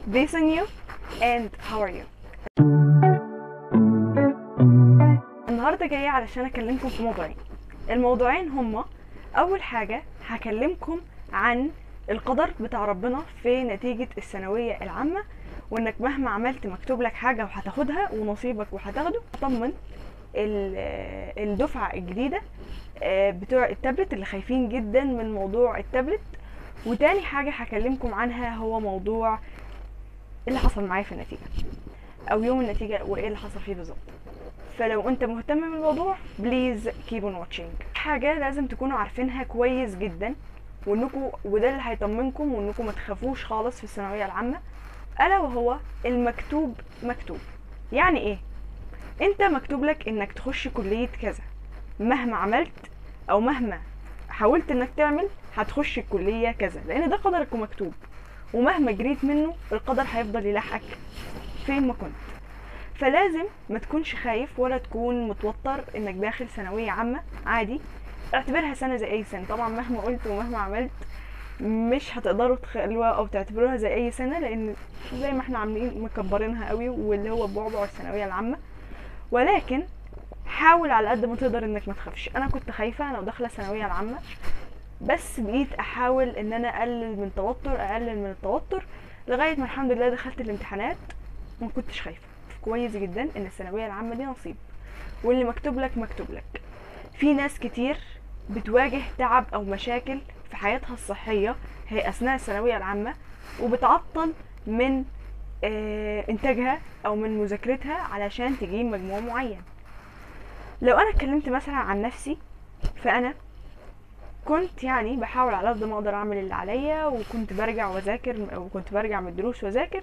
based on you and how are you النهارده جايه علشان اكلمكم في موضوعين الموضوعين هما اول حاجه هكلمكم عن القدر بتاع ربنا في نتيجه الثانويه العامه وانك مهما عملت مكتوب لك حاجه وهتاخدها ونصيبك وهتاخده طمن ال- الدفعه الجديده آه، بتوع التابلت اللي خايفين جدا من موضوع التابلت وتاني حاجه هكلمكم عنها هو موضوع اللي حصل معايا في النتيجه او يوم النتيجه وايه اللي حصل فيه بالظبط فلو انت مهتم بالموضوع بليز كيب اون واتشينج حاجه لازم تكونوا عارفينها كويس جدا وانكم وده اللي هيطمنكم وانكم ما تخافوش خالص في الثانويه العامه الا وهو المكتوب مكتوب يعني ايه انت مكتوب لك انك تخش كليه كذا مهما عملت او مهما حاولت انك تعمل هتخش الكليه كذا لان ده قدرك ومكتوب ومهما جريت منه القدر هيفضل يلاحقك فين ما كنت فلازم ما تكونش خايف ولا تكون متوتر انك داخل ثانويه عامه عادي اعتبرها سنه زي اي سنه طبعا مهما قلت ومهما عملت مش هتقدروا تخلوها او تعتبروها زي اي سنه لان زي ما احنا عاملين مكبرينها قوي واللي هو بعبع الثانويه العامه ولكن حاول على قد ما تقدر انك ما تخافش انا كنت خايفه انا وداخله الثانويه العامه بس بقيت احاول ان انا اقلل من توتر اقلل من التوتر لغايه ما الحمد لله دخلت الامتحانات وما كنتش خايفه كويس جدا ان الثانويه العامه دي نصيب واللي مكتوب لك مكتوب لك في ناس كتير بتواجه تعب او مشاكل في حياتها الصحيه هي اثناء الثانويه العامه وبتعطل من آه، انتاجها او من مذاكرتها علشان تجيب مجموع معين لو انا اتكلمت مثلا عن نفسي فانا كنت يعني بحاول على قد ما اقدر اعمل اللي عليا وكنت برجع واذاكر وكنت برجع من الدروس واذاكر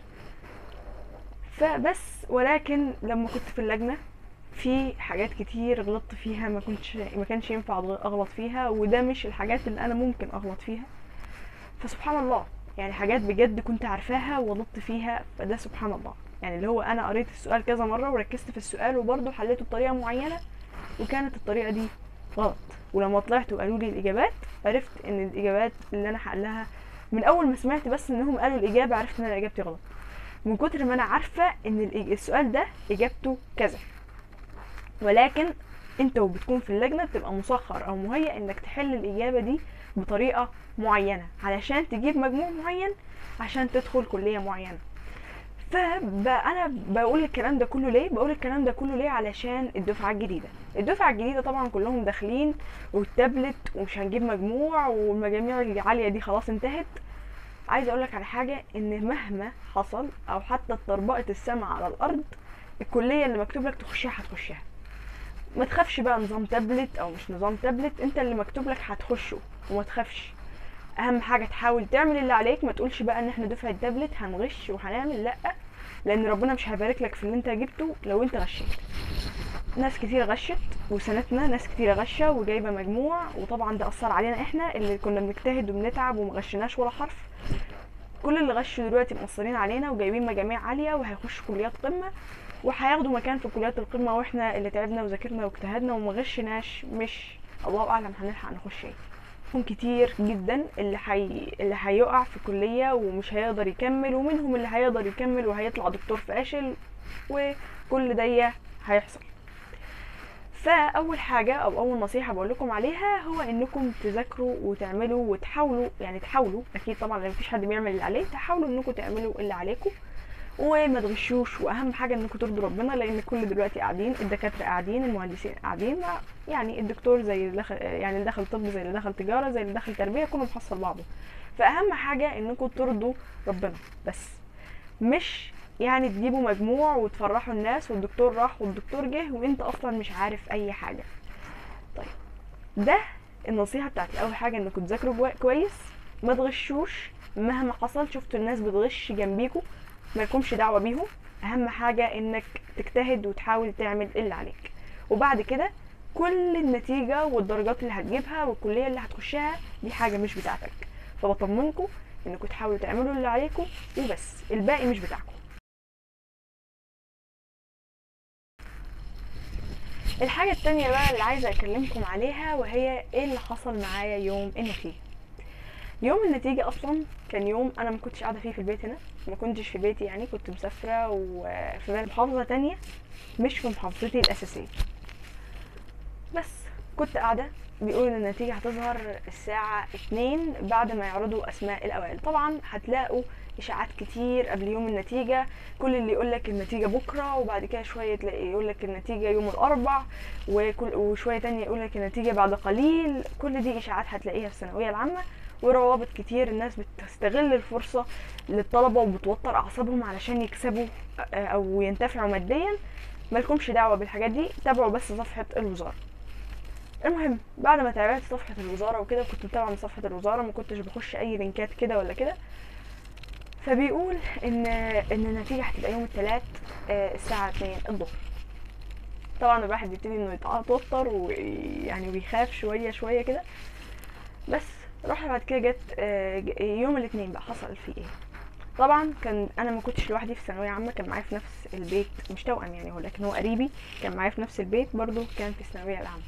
فبس ولكن لما كنت في اللجنه في حاجات كتير غلطت فيها ما كنتش ما كانش ينفع اغلط فيها وده مش الحاجات اللي انا ممكن اغلط فيها فسبحان الله يعني حاجات بجد كنت عارفاها وغلطت فيها فده سبحان الله يعني اللي هو انا قريت السؤال كذا مره وركزت في السؤال وبرضه حليته بطريقه معينه وكانت الطريقه دي غلط ولما طلعت وقالوا لي الاجابات عرفت ان الاجابات اللي انا حلها من اول ما سمعت بس انهم قالوا الاجابه عرفت ان انا اجابتي غلط من كتر ما انا عارفه ان الإج- السؤال ده اجابته كذا ولكن انت وبتكون في اللجنه بتبقى مسخر او مهيأ انك تحل الاجابه دي بطريقه معينه علشان تجيب مجموع معين عشان تدخل كليه معينه فانا بقول الكلام ده كله ليه بقول الكلام ده كله ليه علشان الدفعه الجديده الدفعه الجديده طبعا كلهم داخلين والتابلت ومش هنجيب مجموع والمجاميع العاليه دي خلاص انتهت عايزه اقول لك على حاجه ان مهما حصل او حتى اتطربقت السما على الارض الكليه اللي مكتوب لك تخشيها هتخشيها ما تخافش بقى نظام تابلت او مش نظام تابلت انت اللي مكتوب لك هتخشه وما تخافش اهم حاجه تحاول تعمل اللي عليك ما تقولش بقى ان احنا دفعه تابلت هنغش وهنعمل لا لان ربنا مش هيبارك لك في اللي انت جبته لو انت غشيت ناس كتير غشت وسنتنا ناس كتير غشه وجايبه مجموع وطبعا ده اثر علينا احنا اللي كنا بنجتهد وبنتعب وما غشناش ولا حرف كل اللي غشوا دلوقتي مقصرين علينا وجايبين مجاميع عاليه وهيخشوا كليات قمه وهياخدوا مكان في كليات القمه واحنا اللي تعبنا وذاكرنا واجتهدنا وما غشناش مش الله اعلم هنلحق نخش ايه هم كتير جدا اللي حي... اللي هيقع في كليه ومش هيقدر يكمل ومنهم اللي هيقدر يكمل وهيطلع دكتور فاشل وكل ده هيحصل فاول حاجه او اول نصيحه بقول لكم عليها هو انكم تذاكروا وتعملوا وتحاولوا يعني تحاولوا اكيد طبعا لو مفيش حد بيعمل اللي عليه تحاولوا انكم تعملوا اللي عليكم وما تغشوش واهم حاجه انكم ترضوا ربنا لان كل دلوقتي قاعدين الدكاتره قاعدين المهندسين قاعدين يعني الدكتور زي اللي دخل يعني اللي دخل طب زي اللي دخل تجاره زي اللي دخل تربيه كله محصل بعضه فاهم حاجه انكم ترضوا ربنا بس مش يعني تجيبوا مجموع وتفرحوا الناس والدكتور راح والدكتور جه وانت اصلا مش عارف اي حاجه طيب ده النصيحه بتاعتي اول حاجه انكم تذاكروا جوا- كويس ما تغشوش مهما حصل شفتوا الناس بتغش جنبيكوا مالكمش دعوه بيهم اهم حاجه انك تجتهد وتحاول تعمل اللي عليك وبعد كده كل النتيجه والدرجات اللي هتجيبها والكليه اللي هتخشها دي حاجه مش بتاعتك فبطمنكم انكم تحاولوا تعملوا اللي عليكم وبس الباقي مش بتاعكم الحاجة التانية بقى اللي عايزة أكلمكم عليها وهي إيه اللي حصل معايا يوم النتيجة يوم النتيجة أصلا كان يوم أنا ما كنتش قاعدة فيه في البيت هنا ما كنتش في بيتي يعني كنت مسافرة وفي محافظة تانية مش في محافظتي الأساسية بس كنت قاعدة بيقول ان النتيجة هتظهر الساعة اتنين بعد ما يعرضوا اسماء الاوائل طبعا هتلاقوا اشاعات كتير قبل يوم النتيجة كل اللي يقولك النتيجة بكرة وبعد كده شوية تلاقي يقولك النتيجة يوم الاربع وكل وشوية تانية يقولك النتيجة بعد قليل كل دي اشاعات هتلاقيها في الثانوية العامة وروابط كتير الناس بتستغل الفرصة للطلبة وبتوتر اعصابهم علشان يكسبوا او ينتفعوا ماديا مالكمش دعوة بالحاجات دي تابعوا بس صفحة الوزارة المهم بعد ما تابعت صفحة الوزارة وكده كنت متابعة من صفحة الوزارة ما كنتش بخش أي لينكات كده ولا كده فبيقول إن إن النتيجة هتبقى يوم التلات آه، الساعة اتنين الظهر طبعا الواحد بيبتدي إنه يتوتر ويعني ويخاف شوية شوية كده بس رحنا بعد كده جت آه، يوم الاثنين بقى حصل فيه ايه طبعا كان انا ما كنتش لوحدي في ثانويه عامه كان معايا في نفس البيت مش توأم يعني هو لكن هو قريبي كان معايا في نفس البيت برضو كان في الثانويه العامه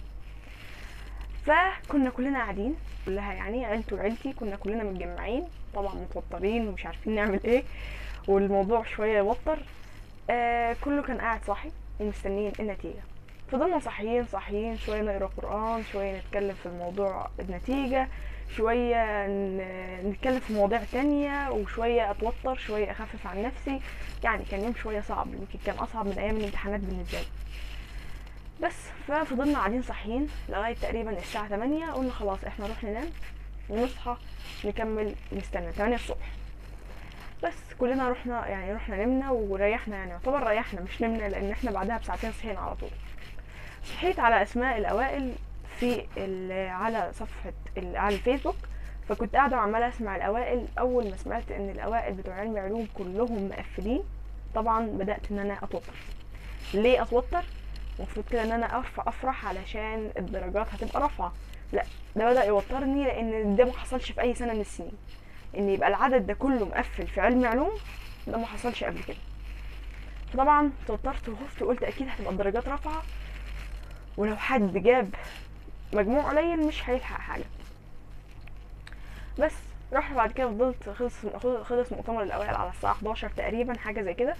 فكنا كلنا قاعدين كلها يعني عيلتي وعيلتي كنا كلنا متجمعين طبعا متوترين ومش عارفين نعمل ايه والموضوع شويه يوتر آه كله كان قاعد صاحي ومستنيين النتيجه فضلنا صاحيين صاحيين شويه نقرا قران شويه نتكلم في الموضوع النتيجه شوية نتكلم في مواضيع تانية وشوية اتوتر شوية اخفف عن نفسي يعني كان يوم شوية صعب يمكن كان اصعب من ايام الامتحانات بالنسبة لي بس ففضلنا قاعدين صاحيين لغاية تقريبا الساعة تمانية قلنا خلاص احنا نروح ننام ونصحى نكمل نستنى تمانية الصبح بس كلنا رحنا يعني رحنا نمنا وريحنا يعني يعتبر ريحنا مش نمنا لان احنا بعدها بساعتين صحينا على طول صحيت على اسماء الاوائل في على صفحة على الفيسبوك فكنت قاعدة وعمالة اسمع الاوائل اول ما سمعت ان الاوائل بتوع علم علوم كلهم مقفلين طبعا بدأت ان انا اتوتر ليه اتوتر المفروض كده ان انا افرح افرح علشان الدرجات هتبقى رافعه لا ده بدا يوترني لان ده ما حصلش في اي سنه من السنين ان يبقى العدد ده كله مقفل في علم علوم ده ما حصلش قبل كده فطبعا توترت وخفت وقلت اكيد هتبقى الدرجات رافعه ولو حد جاب مجموع قليل مش هيلحق حاجه بس رحت بعد كده فضلت خلص خلص مؤتمر الاوائل على الساعه 11 تقريبا حاجه زي كده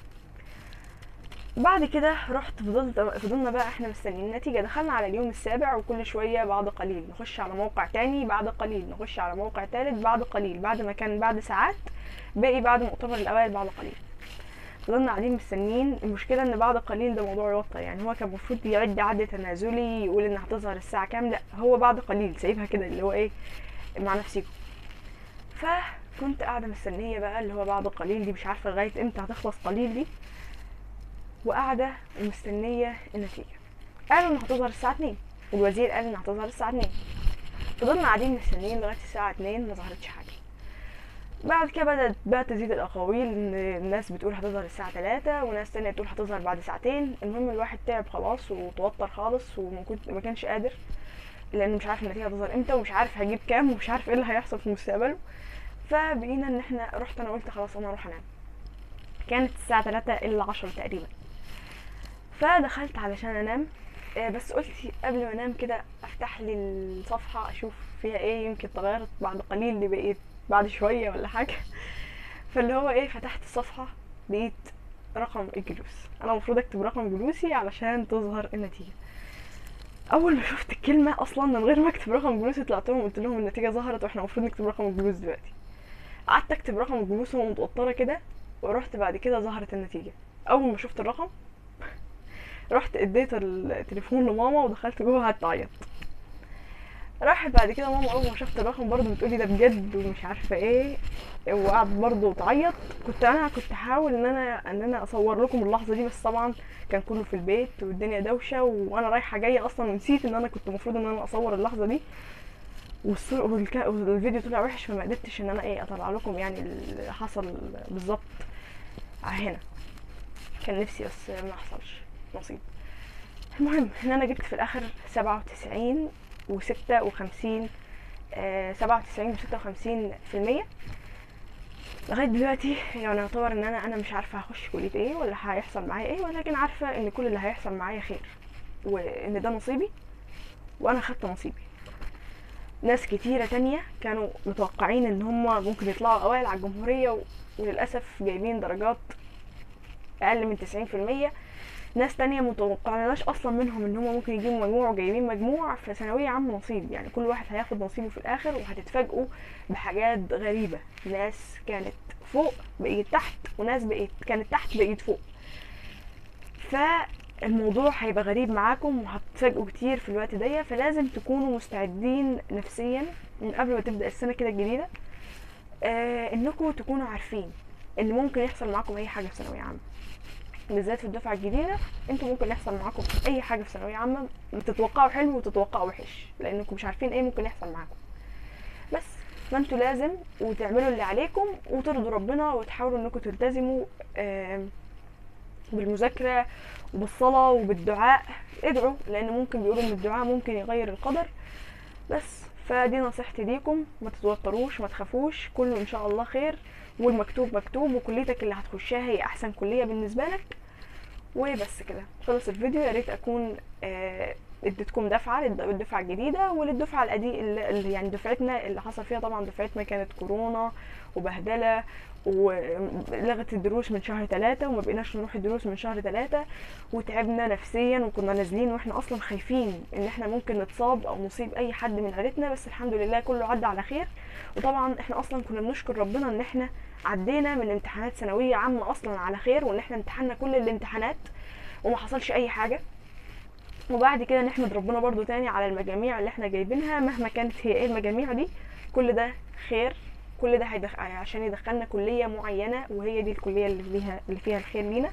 بعد كده رحت فضلت فضلنا بقى احنا مستنيين النتيجه دخلنا على اليوم السابع وكل شويه بعد قليل نخش على موقع تاني بعد قليل نخش على موقع تالت بعد قليل بعد ما كان بعد ساعات باقي بعد مؤتمر الاوائل بعد قليل فضلنا قاعدين مستنيين المشكله ان بعد قليل ده موضوع يوتر يعني هو كان المفروض يعد عد تنازلي يقول ان هتظهر الساعه كام لا هو بعد قليل سايبها كده اللي هو ايه مع نفسيكم فكنت قاعده مستنيه بقى اللي هو بعد قليل دي مش عارفه لغايه امتى هتخلص قليل دي وقاعدة ومستنية النتيجة قالوا ان هتظهر الساعة اتنين والوزير قال ان هتظهر الساعة اتنين فضلنا قاعدين مستنيين لغاية الساعة اتنين ما ظهرتش حاجة بعد كده بدأت بقى تزيد الأقاويل إن الناس بتقول هتظهر الساعة تلاتة وناس تانية تقول هتظهر بعد ساعتين المهم الواحد تعب خلاص وتوتر خالص وما كنت ما كانش قادر لأنه مش عارف النتيجة هتظهر امتى ومش عارف هجيب كام ومش عارف ايه اللي هيحصل في مستقبله فبقينا ان احنا رحت انا قلت خلاص انا اروح انام كانت الساعة تلاتة الا عشرة تقريبا فدخلت علشان انام آه، بس قلت قبل ما انام كده افتح لي الصفحه اشوف فيها ايه يمكن اتغيرت بعد قليل اللي بقيت بعد شويه ولا حاجه فاللي هو ايه فتحت الصفحه لقيت رقم الجلوس انا المفروض اكتب رقم جلوسي علشان تظهر النتيجه اول ما شفت الكلمه اصلا من غير ما اكتب رقم جلوسي طلعت لهم قلت لهم النتيجه ظهرت واحنا المفروض نكتب رقم الجلوس دلوقتي قعدت اكتب رقم الجلوس ومتوتره متوتره كده ورحت بعد كده ظهرت النتيجه اول ما شفت الرقم رحت اديت التليفون لماما ودخلت جوه قعدت اعيط راحت بعد كده ماما اول ما شفت الرقم برضه بتقولي ده بجد ومش عارفه ايه وقعدت برضه تعيط كنت انا كنت احاول ان انا ان انا اصور لكم اللحظه دي بس طبعا كان كله في البيت والدنيا دوشه وانا رايحه جايه اصلا ونسيت ان انا كنت المفروض ان انا اصور اللحظه دي والفيديو طلع وحش فما قدرتش ان انا ايه اطلع لكم يعني اللي حصل بالظبط هنا كان نفسي بس ما حصلش نصيب المهم ان انا جبت في الاخر سبعة وتسعين وستة وخمسين آه، سبعة وتسعين وستة وخمسين في المية لغاية دلوقتي يعني يعتبر ان انا انا مش عارفة هخش كلية ايه ولا هيحصل معايا ايه ولكن عارفة ان كل اللي هيحصل معايا خير وان ده نصيبي وانا خدت نصيبي ناس كتيرة تانية كانوا متوقعين ان هم ممكن يطلعوا اوائل على الجمهورية و- وللأسف جايبين درجات اقل من تسعين في المية ناس تانية متوقعناش اصلا منهم ان هم ممكن يجيبوا مجموع وجايبين مجموع في ثانوية عامة نصيب يعني كل واحد هياخد نصيبه في الاخر وهتتفاجئوا بحاجات غريبة ناس كانت فوق بقيت تحت وناس بقيت كانت تحت بقيت فوق فالموضوع هيبقى غريب معاكم وهتتفاجئوا كتير في الوقت ده فلازم تكونوا مستعدين نفسيا من قبل ما تبدأ السنة كده الجديدة آه انكم تكونوا عارفين ان ممكن يحصل معاكم اي حاجة في ثانوية عامة بالذات في الدفعة الجديدة انتوا ممكن يحصل معاكم اي حاجة في ثانوية عامة تتوقعوا حلو وتتوقعوا وحش لانكم مش عارفين ايه ممكن يحصل معاكم بس فانتوا لازم وتعملوا اللي عليكم وترضوا ربنا وتحاولوا انكم تلتزموا آم، بالمذاكرة وبالصلاة وبالدعاء ادعوا لان ممكن بيقولوا ان الدعاء ممكن يغير القدر بس فدي نصيحتي ليكم ما تتوتروش ما تخافوش كله ان شاء الله خير والمكتوب مكتوب وكليتك اللي هتخشها هي احسن كلية بالنسبة لك وبس كده خلص الفيديو يا ريت اكون آه، اديتكم دفعه للد- للدفعه الجديده وللدفعه القديمه اللي يعني دفعتنا اللي حصل فيها طبعا دفعتنا كانت كورونا وبهدله ولغت الدروس من شهر ثلاثة وما بقيناش نروح الدروس من شهر ثلاثة وتعبنا نفسيا وكنا نازلين واحنا اصلا خايفين ان احنا ممكن نتصاب او نصيب اي حد من عيلتنا بس الحمد لله كله عدى على خير وطبعا احنا اصلا كنا بنشكر ربنا ان احنا عدينا من امتحانات ثانويه عامه اصلا على خير وان احنا امتحنا كل الامتحانات وما حصلش اي حاجه وبعد كده نحمد ربنا برضو تاني على المجاميع اللي احنا جايبينها مهما كانت هي ايه المجاميع دي كل ده خير كل ده هيدخ... عشان يدخلنا كلية معينة وهي دي الكلية اللي فيها اللي فيها الخير لينا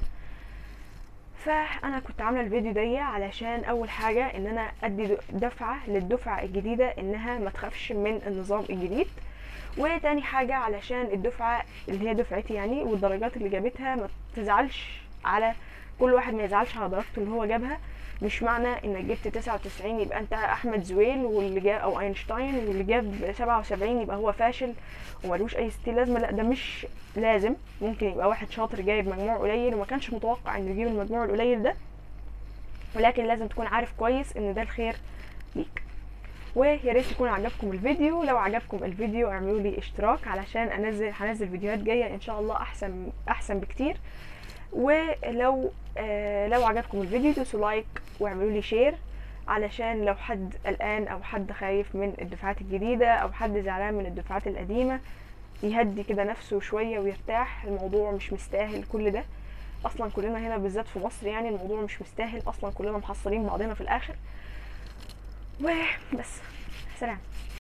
فانا كنت عامله الفيديو دي علشان اول حاجه ان انا ادي دفعه للدفعه الجديده انها ما تخافش من النظام الجديد وتاني حاجه علشان الدفعه اللي هي دفعتي يعني والدرجات اللي جابتها ما تزعلش على كل واحد ما يزعلش على درجته اللي هو جابها مش معنى انك جبت 99 يبقى انت احمد زويل واللي جاب او اينشتاين واللي جاب 77 يبقى هو فاشل وملوش اي ستيل لازمه لا ده مش لازم ممكن يبقى واحد شاطر جايب مجموع قليل وما كانش متوقع انه يجيب المجموع القليل ده ولكن لازم تكون عارف كويس ان ده الخير ليك ويا ريت يكون عجبكم الفيديو لو عجبكم الفيديو اعملوا لي اشتراك علشان انزل هنزل فيديوهات جايه ان شاء الله احسن احسن بكتير ولو آه لو عجبكم الفيديو دوسوا لايك واعملوا لي شير علشان لو حد قلقان او حد خايف من الدفعات الجديده او حد زعلان من الدفعات القديمه يهدي كده نفسه شويه ويرتاح الموضوع مش مستاهل كل ده اصلا كلنا هنا بالذات في مصر يعني الموضوع مش مستاهل اصلا كلنا محصلين بعضنا في الاخر وبس سلام